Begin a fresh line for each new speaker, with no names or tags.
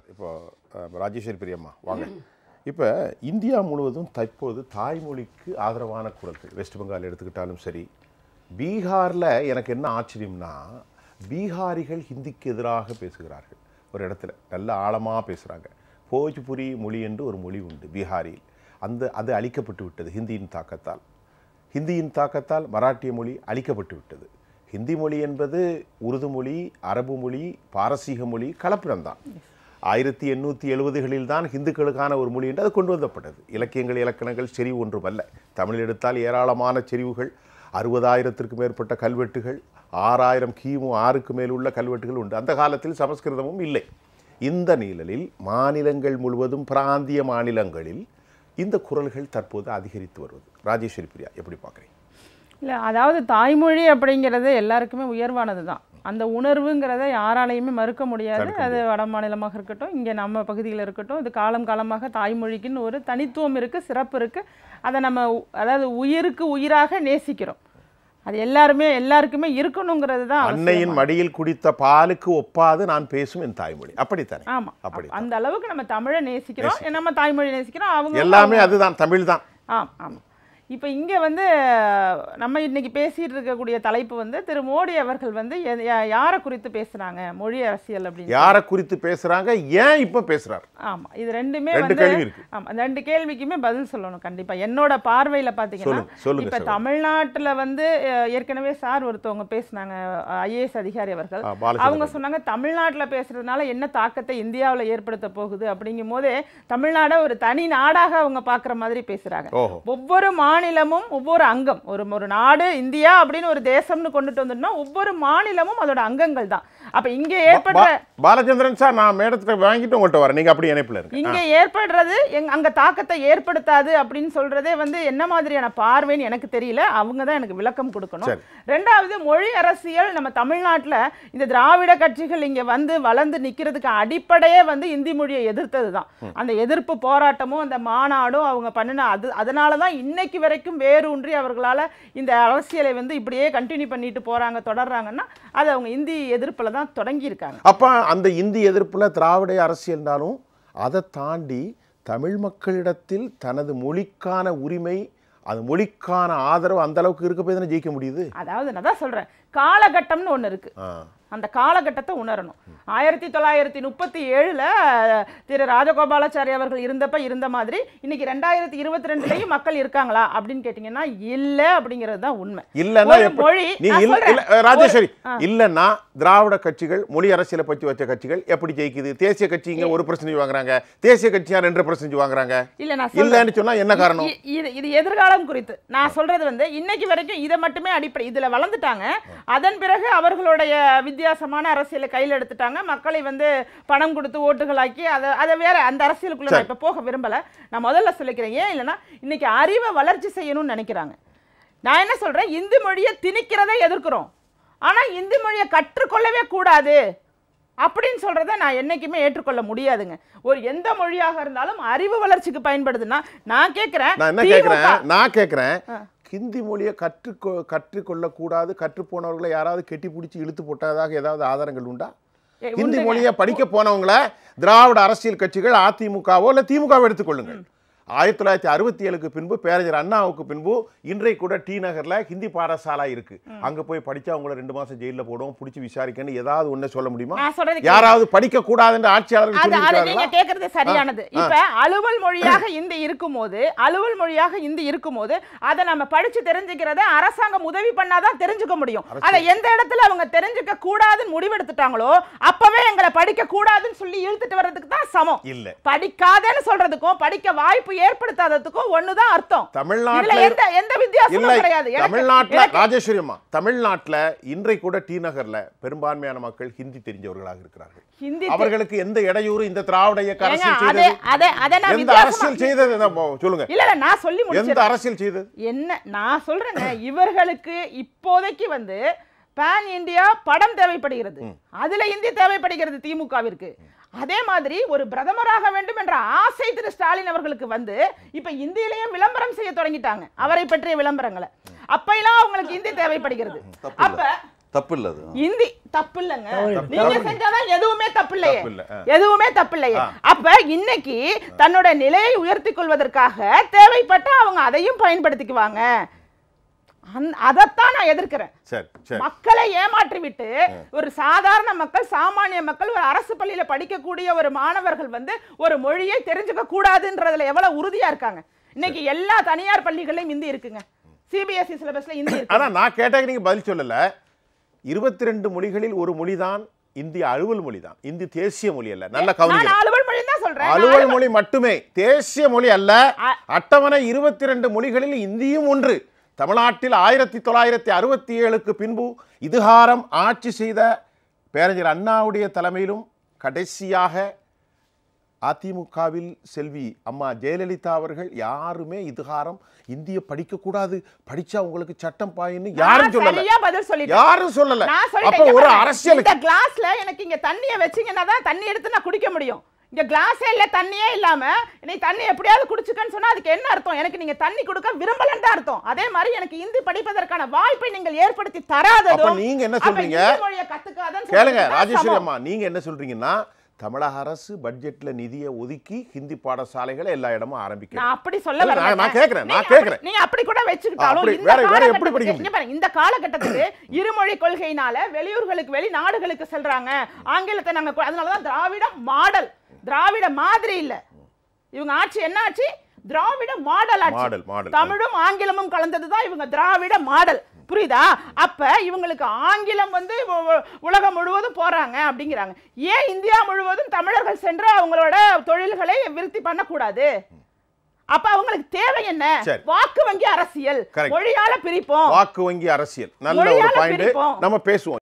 இப்போ அஹ், ராஜேஸ்வரி பெரியம்மா வாங்க இப்போ இந்தியா முழுவதும் தற்போது தாய்மொழிக்கு ஆதரவான குரல்கள் வெஸ்ட் பெங்கால் எடுத்துக்கிட்டாலும் சரி பீகாரில் எனக்கு என்ன ஆச்சரியம்னா பீகாரிகள் ஹிந்திக்கு எதிராக பேசுகிறார்கள் ஒரு இடத்துல நல்ல ஆழமாக பேசுகிறாங்க போஜ்புரி மொழி என்று ஒரு மொழி உண்டு பீகாரில் அந்த அது அழிக்கப்பட்டு விட்டது ஹிந்தியின் தாக்கத்தால் ஹிந்தியின் தாக்கத்தால் மராட்டிய மொழி அழிக்கப்பட்டு விட்டது ஹிந்தி மொழி என்பது உருது மொழி அரபு மொழி பாரசீக மொழி கலப்பினம்தான் ஆயிரத்தி எண்ணூற்றி எழுபதுகளில் தான் ஹிந்துக்களுக்கான ஒரு மொழி என்று அது கொண்டு வந்தப்பட்டது இலக்கியங்கள் இலக்கணங்கள் செறிவு ஒன்றுமல்ல தமிழ் எடுத்தால் ஏராளமான செறிவுகள் அறுபதாயிரத்திற்கும் மேற்பட்ட கல்வெட்டுகள் ஆறாயிரம் கிமு ஆறுக்கு மேல் உள்ள கல்வெட்டுகள் உண்டு அந்த காலத்தில் சமஸ்கிருதமும் இல்லை இந்த நிழலில் மாநிலங்கள் முழுவதும் பிராந்திய மாநிலங்களில் இந்த குரல்கள் தற்போது அதிகரித்து வருவது ராஜேஸ்வரி பிரியா எப்படி பார்க்குறீங்க
இல்லை அதாவது தாய்மொழி அப்படிங்கிறது எல்லாருக்குமே உயர்வானது தான் அந்த உணர்வுங்கிறத யாராலையுமே மறுக்க முடியாது அது வட மாநிலமாக இருக்கட்டும் இங்கே நம்ம பகுதியில் இருக்கட்டும் இது காலம் காலமாக தாய்மொழிக்குன்னு ஒரு தனித்துவம் இருக்குது சிறப்பு இருக்குது அதை நம்ம உ- அதாவது உயிருக்கு உயிராக நேசிக்கிறோம் அது எல்லாருமே எல்லாருக்குமே இருக்கணுங்கிறது தான் அவசியம்.
அன்னையின் மடியில் குடித்த பாலுக்கு ஒப்பாது நான் பேசும் என் தாய்மொழி அப்படித்தானே
ஆமா
அப்படி
அந்த அளவுக்கு நம்ம தமிழை நேசிக்கிறோம் நம்ம தாய்மொழி நேசிக்கிறோம் அவங்க
எல்லாமே அதுதான் தமிழ் தான்
ஆம் ஆமாம் இப்போ இங்கே வந்து நம்ம இன்னைக்கு பேசிட்டு இருக்கக்கூடிய தலைப்பு வந்து திரு மோடி அவர்கள் வந்து எ- யா- யாரை குறித்து பேசுறாங்க மொழி அரசியல் அப்படின்னு
யாரை குறித்து பேசுறாங்க ஏன் இப்ப பேசுறார்
ஆமா இது ரெண்டுமே
ரெண்டு
வந்து
கேள்வி இருக்கு
ஆமா அந்த ரெண்டு கேள்விக்குமே பதில் சொல்லணும் கண்டிப்பா என்னோட பார்வையில பாத்தீங்கன்னா
சொல்லுங்க சொல்லுங்க
இப்ப
சொல்லுங்க.
தமிழ்நாட்டுல வந்து அஹ், ஏற்கனவே சார் ஒருத்தவங்க பேசுனாங்க ஐஏஎஸ் அதிகாரி அவர்கள்
ஆ, பாலச்சந்திரன்.
அவங்க சொன்னாங்க தமிழ்நாட்டுல பேசுறதுனால என்ன தாக்கத்தை இந்தியாவுல ஏற்படுத்த போகுது அப்படிங்கும் போதே தமிழ்நாடை ஒரு தனி நாடாக அவங்க பாக்குற மாதிரி பேசுறாங்க
ஓஹோ
ஒவ்வொரு மாநிலமும் ஒவ்வொரு அங்கம் ஒரு ஒரு நாடு இந்தியா அப்படின்னு ஒரு தேசம்னு கொண்டுட்டு வந்துட்டோம்னா ஒவ்வொரு மாநிலமும் அதோட அங்கங்கள் தான் அப்ப இங்க ஏற்படுற
பா- பாலச்சந்திரன் சார் நான் மேடத்துக்கு வாங்கிட்டு உங்கள்கிட்ட வரேன் நீங்க அப்படி இணைப்புல இருக்கு
இங்க ஏற்படுறது எங் அங்க தாக்கத்தை ஏற்படுத்தாது அப்படின்னு சொல்றதே வந்து என்ன மாதிரியான பார்வைன்னு எனக்கு தெரியல அவங்க தான் எனக்கு விளக்கம் கொடுக்கணும்
சரி.
ரெண்டாவது மொழி அரசியல் நம்ம தமிழ்நாட்டுல இந்த திராவிட கட்சிகள் இங்க வந்து வளர்ந்து நிக்கிறதுக்கு அடிப்படையே வந்து இந்தி மொழியை எதிர்த்தது தான் அந்த எதிர்ப்பு போராட்டமும் அந்த மாநாடும் அவங்க பண்ணின அது அதனால தான் இன்னைக்கு வரைக்கும் வேரூன்றி அவர்களால இந்த அரசியலை வந்து இப்படியே கண்டினியூ பண்ணிட்டு போறாங்க தொடர்றாங்கன்னா அது அவங்க இந்தி எதிர்ப்புல தான் தொடங்கி இருக்காங்க
அப்ப அந்த இந்தி எதிர்ப்புல திராவிட அரசியல்னாலும் அதை தாண்டி தமிழ் மக்களிடத்தில் தனது மொழிக்கான உரிமை அது மொழிக்கான ஆதரவு அந்த அளவுக்கு இருக்க போய் தானே ஜெயிக்க முடியுது
அதாவது நான் தான் சொல்றேன் காலகட்டம்னு ஒண்ணு இருக்கு
ஆ.
அந்த காலகட்டத்தை உணரணும் ஆயிரத்தி தொள்ளாயிரத்தி முப்பத்தி ஏழுல திரு ராஜகோபாலாச்சாரி அவர்கள் இருந்தப்ப இருந்த மாதிரி இன்னைக்கு ரெண்டாயிரத்தி இருபத்தி ரெண்டுலயும் மக்கள் இருக்காங்களா அப்படின்னு கேட்டீங்கன்னா இல்ல அப்படிங்கிறது தான் உண்மை
இல்லன்னா
ஒரு
எப்படி-
மொழி
நீ
நான்
இல்ல
சொல்றேன்.
இல்ல அஹ், ராஜேஸ்வரி
ஆ.
இல்லன்னா திராவிட கட்சிகள் மொழி அரசியலை பற்றி வச்ச கட்சிகள் எப்படி ஜெயிக்குது தேசிய கட்சிங்க ஒரு பர்சன்டேஜ் வாங்குறாங்க தேசிய கட்சியா ரெண்டு பர்சன்டேஜ் வாங்குறாங்க
இல்ல நான் சொல்றேன்
இல்லன்னு சொன்னா என்ன காரணம்
இ- இது இது எதிர்காலம் குறித்து நான் சொல்றது வந்து இன்னைக்கு வரைக்கும் இதை மட்டுமே அடிப்படை இதுல வளர்ந்துட்டாங்க அதன் பிறகு அவர்களுடைய வித்தியாசமான அரசியலை கையில் எடுத்துட்டாங்க மக்களை வந்து பணம் கொடுத்து ஓட்டுகளாக்கி அதை அதை வேற அந்த அரசியலுக்குள்ள நான் இப்ப போக விரும்பல நான் முதல்ல சொல்லிக்கிறேன் ஏன் இல்லைன்னா இன்னைக்கு அறிவை வளர்ச்சி செய்யணும்னு நினைக்கிறாங்க நான் என்ன சொல்றேன் இந்தி மொழியை திணிக்கிறதை எதிர்க்கிறோம் ஆனா இந்தி மொழியை கற்றுக்கொள்ளவே கூடாது அப்படின்னு சொல்றதை நான் என்னைக்குமே ஏற்றுக்கொள்ள முடியாதுங்க ஒரு எந்த மொழியாக இருந்தாலும் அறிவு வளர்ச்சிக்கு பயன்படுதுன்னா நான் கேட்கிறேன்
நான் என்ன
திமுக
கேட்கிறேன் நான் கேட்கிறேன்
ஆ.
ஹிந்தி மொழியை கற்றுக்கொ கற்றுக்கொள்ள கூடாது கற்றுப்போனவர்களை யாராவது கெட்டி பிடிச்சி இழுத்து போட்டதாக ஏதாவது ஆதாரங்கள் உண்டா
ஏ,
ஹிந்தி
உண்டுங்க.
மொழியை படிக்க போனவங்கள திராவிட அரசியல் கட்சிகள் அதிமுகவோ இல்ல திமுகவோ எடுத்துக்கொள்ளுங்கள் ஆயிரத்தி தொள்ளாயிரத்தி அறுபத்தி ஏழுக்கு பின்பு பேரறிஞர் அண்ணாவுக்கு பின்பு இன்றைக்கு கூட டி நகர்ல ஹிந்தி பாடசாலை இருக்கு அங்க போய் படிச்சா அவங்கள ரெண்டு மாசம் ஜெயில போடுவோம் பிடிச்சி விசாரிக்கன்னு ஏதாவது ஒண்ணு சொல்ல முடியுமா
நான் சொல்றது கேளுங்க.
யாராவது படிக்க கூடாதுன்னு ஆட்சியாளர்கள்
அது அது
சொல்லியிருக்காங்களா
நீங்க கேக்குறது சரியானது இப்ப அலுவல் மொழியாக இந்தி இருக்கும்போது அலுவல் மொழியாக இந்தி இருக்கும்போது அதை நம்ம படிச்சு தெரிஞ்சுக்கிறத அரசாங்கம் உதவி பண்ணாதான் தெரிஞ்சுக்க முடியும் அதை எந்த இடத்துல அவங்க தெரிஞ்சுக்க கூடாதுன்னு முடிவெடுத்துட்டாங்களோ அப்பவே எங்களை படிக்க கூடாதுன்னு சொல்லி இழுத்துட்டு வர்றதுக்கு தான் சமம்
இல்ல
படிக்காதன்னு சொல்றதுக்கும் படிக்க வாய்ப்பு ஏற்படுத்தாததுக்கும் ஒண்ணுதான் அர்த்தம் இதுல
தமிழ்நாட்டுல
எந்த எந்த வித்தியாசமும்
இல்லை
கிடையாது எனக்கு-
தமிழ்நாட்டுல
எனக்கு-
ராஜேஸ்வரி அம்மா தமிழ்நாட்டுல இன்றைக்கு கூட டி நகர்ல பெரும்பான்மையான மக்கள் ஹிந்தி தெரிஞ்சவர்களாக இருக்கிறார்கள்
ஹிந்தி
அவர்களுக்கு எந்த இடையூறு இந்த திராவிட இயக்க
ஏங்க,
அரசியல்
அதை
செய்தது
அதை அதை நான்
எந்த
வித்தியாசமா
அரசியல் செய்தது என்ன போ- சொல்லுங்க
இல்ல இல்ல நான் சொல்லி
எந்த
முடிச்சிடுறேன்
அரசியல் செய்தது
என்ன நான் சொல்றேங்க இவர்களுக்கு இப்போதைக்கு வந்து பேன் இந்தியா படம் தேவைப்படுகிறது அதுல இந்தி தேவைப்படுகிறது திமுகவிற்கு அதே மாதிரி ஒரு பிரதமராக வேண்டும் என்ற ஆசை திரு ஸ்டாலின் அவர்களுக்கு வந்து இப்ப இந்தியிலையும் விளம்பரம் செய்ய தொடங்கிட்டாங்க அவரை பற்றிய விளம்பரங்களை அப்பெல்லாம் அவங்களுக்கு இந்தி தேவைப்படுகிறது அப்ப
தப்பு இல்ல அது
இந்தி தப்பு இல்லைங்க
தவறு.
நீங்க செஞ்சாதான் எதுவுமே தப்பு இல்லையே
தப்பு இல்ல, ஆ.
எதுவுமே தப்பு இல்லையே அப்ப இன்னைக்கு தன்னோட நிலையை உயர்த்தி கொள்வதற்காக தேவைப்பட்ட அவங்க அதையும் பயன்படுத்திக்குவாங்க அந்- அதைத்தான் நான் எதிர்க்கிறேன்
சரி சரி
மக்களை ஏமாற்றி விட்டு ஒரு சாதாரண மக்கள் சாமானிய மக்கள் ஒரு அரசு பள்ளியில படிக்கக்கூடிய ஒரு மாணவர்கள் வந்து ஒரு மொழியை தெரிஞ்சுக்க கூடாதுன்றதுல எவ்வளவு உறுதியா இருக்காங்க இன்னைக்கு எல்லா தனியார் பள்ளிகளையும் இந்தி இருக்குங்க சிபிஎஸ்இ சிலபஸ்ல இந்தி இருக்கு
ஆனா நான் கேட்டதுக்கு நீங்க பதில் சொல்லல இருபத்தி ரெண்டு மொழிகளில் ஒரு மொழிதான் இந்திய அலுவல் மொழி தான் இந்தி தேசிய மொழி அல்ல நல்ல
நான்
கவனிங்க
அலுவல் மொழி தான் சொல்றேன்
அலுவல் மொழி மட்டுமே தேசிய மொழி அல்ல
அ-
அட்டவணை இருபத்தி ரெண்டு மொழிகளில் இந்தியும் ஒன்று தமிழ்நாட்டில் ஆயிரத்தி தொள்ளாயிரத்தி அறுபத்தி ஏழுக்கு பின்பு இதுகாரம் ஆட்சி செய்த பேரறிஞர் அண்ணாவுடைய தலைமையிலும் கடைசியாக அதிமுகவில் செல்வி அம்மா ஜெயலலிதா அவர்கள் யாருமே இதுகாரம் இந்திய படிக்க கூடாது படிச்சா உங்களுக்கு சட்டம் பாயின்னு யாரும்
நான்
சொல்லல
சரியா பதில் சொல்லிட்டேன்
யாரும் சொல்லல
நான்
அப்ப
சொல்லிட்டேன் இங்க
ஒரு
பாருங்க,
அரசியலுக்கு
இந்த கிளாஸ்ல எனக்கு இங்க தண்ணிய வச்சீங்கன்னா தான் தண்ணி எடுத்து நான் குடிக்க முடியும் இங்க கிளாஸே இல்ல தண்ணியே இல்லாம நீ தண்ணி எப்படியாவது குடிச்சுக்கன்னு சொன்னா அதுக்கு என்ன அர்த்தம் எனக்கு நீங்க தண்ணி கொடுக்க விரும்பலன்னு அர்த்தம் அதே மாதிரி எனக்கு இந்தி படிப்பதற்கான வாய்ப்பை நீங்கள் ஏற்படுத்தி
அப்ப
தராததும்
நீங்க என்ன
அப்ப
சொல்றீங்க
இந்தி மொழியை கத்துக்காதன்னு
கேளுங்க
சொல்றதுக்கு தான்
ராஜேஸ்வரி
சமம்.
அம்மா நீங்க என்ன சொல்றீங்கன்னா தமிழக அரசு பட்ஜெட்ல நிதியை ஒதுக்கி ஹிந்தி பாடசாலைகளை எல்லா இடமும் ஆரம்பிக்கணும்
நான் அப்படி சொல்ல
இல்ல,
வரல
நான் நான் கேக்குறேன் நான்
நீங்க
கேக்குறேன்
அப்படி- நீங்க அப்படி கூட வச்சுக்கிட்டாலும்
அப்படி
இந்த
வேற- வேற எப்படி
காலகட்டத்துக்கு-
படிக்க முடியும்?
இங்க பாருங்க, இந்த காலகட்டத்துக்கு இருமொழி கொள்கையினால வெளியூர்களுக்கு வெளி நாடுகளுக்கு செல்றாங்க ஆங்கிலத்தை நாங்க கு- அதனாலதான் திராவிட மாடல் திராவிட மாதிரி இல்ல இவங்க ஆட்சி என்ன ஆட்சி திராவிட மாடல் ஆட்சி
மாடல், மாடல்.
தமிழும் ஆங்கிலமும் கலந்ததுதான் இவங்க திராவிட மாடல் புரியுதா அப்ப இவங்களுக்கு ஆங்கிலம் வந்து உ- உ- உலகம் முழுவதும் போறாங்க அப்படிங்கிறாங்க ஏன் இந்தியா முழுவதும் தமிழர்கள் சென்று அவங்களோட தொழில்களை விருத்தி பண்ணக்கூடாது அப்ப அவங்களுக்கு தேவை என்ன
சரி.
வாக்கு வங்கி அரசியல்
Correct.
மொழியால பிரிப்போம்
வாக்கு வங்கி அரசியல் நல்ல ஒரு
மொழியால
பாயிண்ட்
பிரிப்போம்.
நம்ம பேசுவோம்